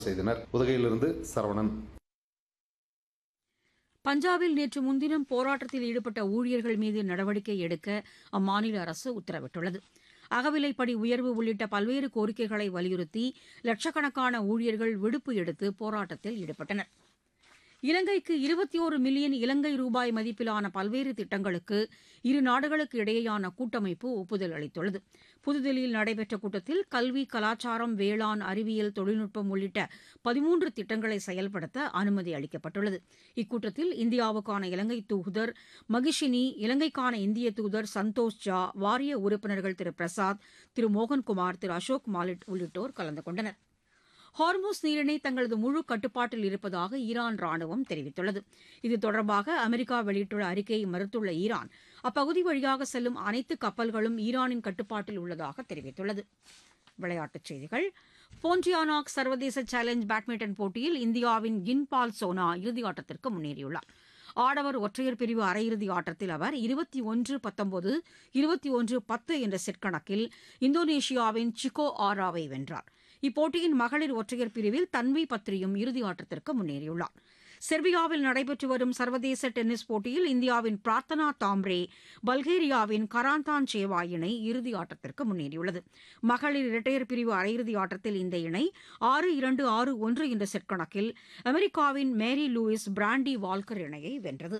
செய்தனர் உதகையிலிருந்து சரவணன் பஞ்சாபில் நேற்று முன்தினம் போராட்டத்தில் ஈடுபட்ட ஊழியர்கள் மீது நடவடிக்கை எடுக்க அம்மாநில அரசு உத்தரவிட்டுள்ளது அகவிலைப்படி உயர்வு உள்ளிட்ட பல்வேறு கோரிக்கைகளை வலியுறுத்தி லட்சக்கணக்கான ஊழியர்கள் விடுப்பு எடுத்து போராட்டத்தில் ஈடுபட்டனர் இலங்கைக்கு இருபத்தி ஒரு மில்லியன் இலங்கை ரூபாய் மதிப்பிலான பல்வேறு திட்டங்களுக்கு இரு நாடுகளுக்கு இடையேயான கூட்டமைப்பு ஒப்புதல் அளித்துள்ளது புதுதில்லியில் நடைபெற்ற கூட்டத்தில் கல்வி கலாச்சாரம் வேளாண் அறிவியல் தொழில்நுட்பம் உள்ளிட்ட பதிமூன்று திட்டங்களை செயல்படுத்த அனுமதி அளிக்கப்பட்டுள்ளது இக்கூட்டத்தில் இந்தியாவுக்கான இலங்கை தூதர் மகிஷினி இலங்கைக்கான இந்திய தூதர் சந்தோஷ் ஜா வாரிய உறுப்பினர்கள் திரு பிரசாத் திரு மோகன்குமார் திரு அசோக் மாலிட் உள்ளிட்டோர் கலந்து கொண்டனர் ஹார்மோஸ் நீரிணை தங்களது முழு கட்டுப்பாட்டில் இருப்பதாக ஈரான் ராணுவம் தெரிவித்துள்ளது இது தொடர்பாக அமெரிக்கா வெளியிட்டுள்ள அறிக்கையை மறுத்துள்ள ஈரான் அப்பகுதி வழியாக செல்லும் அனைத்து கப்பல்களும் ஈரானின் கட்டுப்பாட்டில் உள்ளதாக தெரிவித்துள்ளது விளையாட்டுச் செய்திகள் போன்டியானாக் சர்வதேச சேலஞ்ச் பேட்மிண்டன் போட்டியில் இந்தியாவின் கின்பால் சோனா இறுதியாட்டத்திற்கு முன்னேறியுள்ளார் ஆடவர் ஒற்றையர் பிரிவு அரையிறுதி ஆட்டத்தில் அவர் இருபத்தி ஒன்று பத்தொன்பது இருபத்தி ஒன்று பத்து என்ற செட் கணக்கில் இந்தோனேஷியாவின் சிகோ ஆராவை வென்றார் இப்போட்டியின் மகளிர் ஒற்றையர் பிரிவில் தன்வி பத்ரியும் இறுதி ஆட்டத்திற்கு முன்னேறியுள்ளார் செர்பியாவில் நடைபெற்று வரும் சர்வதேச டென்னிஸ் போட்டியில் இந்தியாவின் பிரார்த்தனா தாம்ரே பல்கேரியாவின் கராந்தான் சேவா இணை இறுதி ஆட்டத்திற்கு முன்னேறியுள்ளது மகளிர் இரட்டையர் பிரிவு அரையிறுதி ஆட்டத்தில் இந்த இணை ஆறு இரண்டு ஆறு ஒன்று என்ற செட் கணக்கில் அமெரிக்காவின் மேரி லூயிஸ் பிராண்டி வால்கர் இணையை வென்றது